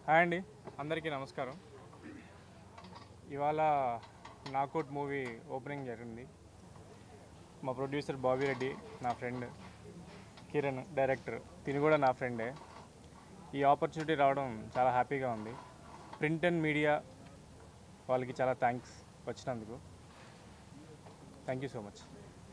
hi అండి అందరికీ నమస్కారం ఇవాళ నాకోట్ మూవీ ఓపెనింగ్ జరిగింది మా ప్రొడ్యూసర్ బాబీ రెడ్డి నా ఫ్రెండ్ కిరణ్ డైరెక్టర్ తిని కూడా నా ఫ్రెండే ఈ ఆపర్చునిటీ రావడం చాలా హ్యాపీగా ఉంది ప్రింట్ అండ్ మీడియా వాళ్ళకి చాలా థ్యాంక్స్ వచ్చినందుకు థ్యాంక్ యూ సో మచ్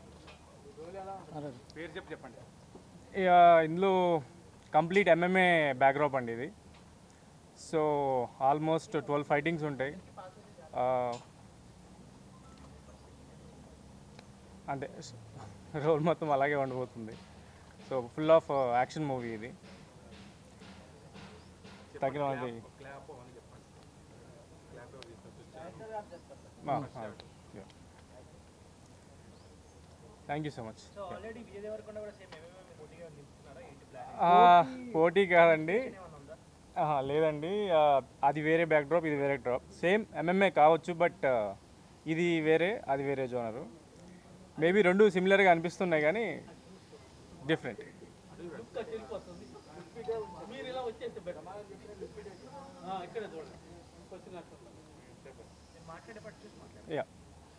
పేరు చెప్పి చెప్పండి ఇక ఇందులో కంప్లీట్ ఎంఎంఏ బ్యాక్డ్రాప్ అండి ఇది సో ఆల్మోస్ట్ ట్వెల్వ్ ఫైటింగ్స్ ఉంటాయి ఆ, అంతే రోల్ మొత్తం అలాగే ఉండిపోతుంది so full of action movie ఇది తగినది thank you so much so already Vijay Deverakonda కూడా సేమ్ ఎంఎంఎం పోటీగా నిలుస్తున్నారా ఏంటి ప్లాన్ ఆ, పోటీ కాదండి ఏమన్నా ఉందా ఆహా, లేదండి ఆ, అది వేరే బ్యాక్ డ్రాప్ ఇది వేరే డ్రాప్ సేమ్ ఎంఎంఏ కావచ్చు బట్ ఇది వేరే అది వేరే జోనరు మేబీ రెండు సిమిలర్గా అనిపిస్తున్నాయి కానీ డిఫరెంట్ మీరు ఇలా వచ్చేస్తే బెటర్ ఇక్కడ చూడండి వచ్చినట్టు మాట్లాడేపట్టు చూసి మాట్లాడండి యా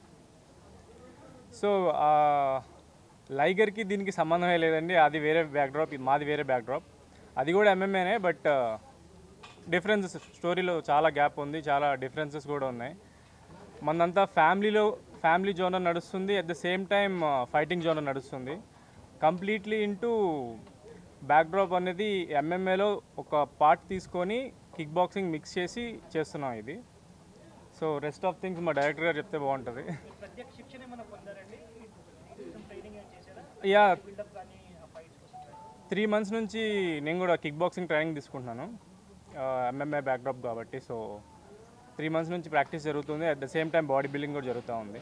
సో లైగర్కి దీనికి సంబంధమే లేదండి అది వేరే బ్యాక్ డ్రాప్ ఇది మాది వేరే బ్యాక్ డ్రాప్ అది కూడా ఎంఎంఏనే బట్ డిఫరెన్సెస్ స్టోరీలో చాలా గ్యాప్ ఉంది చాలా డిఫరెన్సెస్ కూడా ఉన్నాయి మనంతా ఫ్యామిలీలో ఫ్యామిలీ జోనర్ నడుస్తుంది at the same time fighting genre నడుస్తుంది కంప్లీట్లీ ఇంటూ బ్యాక్ డ్రాప్ అనేది ఎంఎంఏలో ఒక పార్ట్ తీసుకొని కిక్ బాక్సింగ్ మిక్స్ చేసి చేస్తున్నాం ఇది సో రెస్ట్ ఆఫ్ థింగ్స్ మా డైరెక్టర్ గారు చెప్తే బాగుంటుంది మీరు ప్రత్యేక శిక్షణ ఏమైనా పొందారండి కొంచెం ట్రైనింగ్ ఏమైనా చేశారా యా బిల్డప్ కానీ ఆ ఫైట్స్ కోసం కానీ త్రీ మంత్స్ నుంచి నేను కూడా కిక్ బాక్సింగ్ ట్రైనింగ్ తీసుకుంటున్నాను ఎంఎంఏ బ్యాక్డ్రాప్ కాబట్టి సో త్రీ మంత్స్ నుంచి ప్రాక్టీస్ జరుగుతుంది at the same time body building కూడా జరుగుతూ ఉంది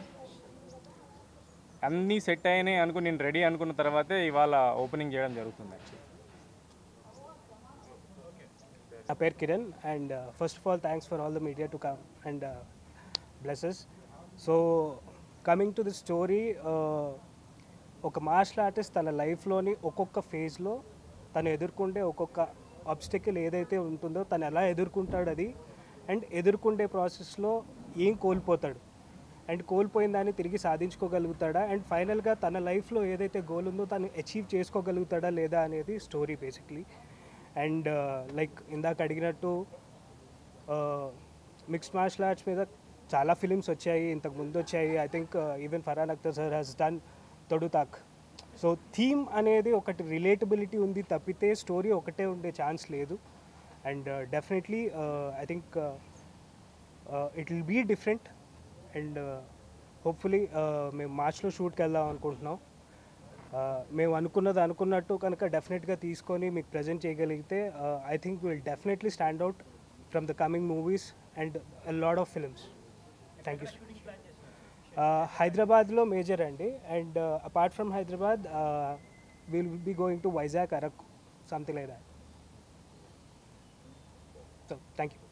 అన్నీ సెట్ అయినాయి అనుకుని నేను రెడీ అనుకున్న తర్వాతే ఇవాళ ఓపెనింగ్ చేయడం జరుగుతుంది యాక్చువల్లీ నా పేరు Kiran and first of all thanks for all the media to come and blesses so coming to the story ఒక మార్షల్ ఆర్టిస్ట్ తన లైఫ్లోని ఒక్కొక్క ఫేజ్లో తను ఎదుర్కొంటే ఒక్కొక్క ఆబ్స్టికల్ ఏదైతే ఉంటుందో తను ఎలా ఎదుర్కొంటాడు అది అండ్ ఎదుర్కొండే ప్రాసెస్లో ఏం కోల్పోతాడు అండ్ కోల్పోయిన దాన్ని తిరిగి సాధించుకోగలుగుతాడా అండ్ ఫైనల్గా తన లైఫ్లో ఏదైతే గోల్ ఉందో తను అచీవ్ చేసుకోగలుగుతాడా లేదా అనేది స్టోరీ బేసిక్లీ అండ్ లైక్ ఇందాక అడిగినట్టు మిక్స్డ్ మార్షల్ ఆర్ట్స్ మీద చాలా ఫిలిమ్స్ వచ్చాయి ఇంతకు ముందు వచ్చాయి I think even Farhan Akhtar sir has done తొడుతాక్ సో థీమ్ అనేది ఒకటి రిలేటబిలిటీ ఉంది తప్పితే స్టోరీ ఒకటే ఉండే ఛాన్స్ లేదు and definitely I think it will be different and hopefully మేము మార్చ్లో షూట్కి వెళ్దాం అనుకుంటున్నాం Uh, మేము అనుకున్నది అనుకున్నట్టు కనుక డెఫినెట్గా తీసుకొని మీకు ప్రజెంట్ చేయగలిగితే I think will definitely stand out from the coming movies and lot of films thank you హైదరాబాద్లో మేజర్ అండి and apart from Hyderabad will be going to Vizag Araku something like that so thank you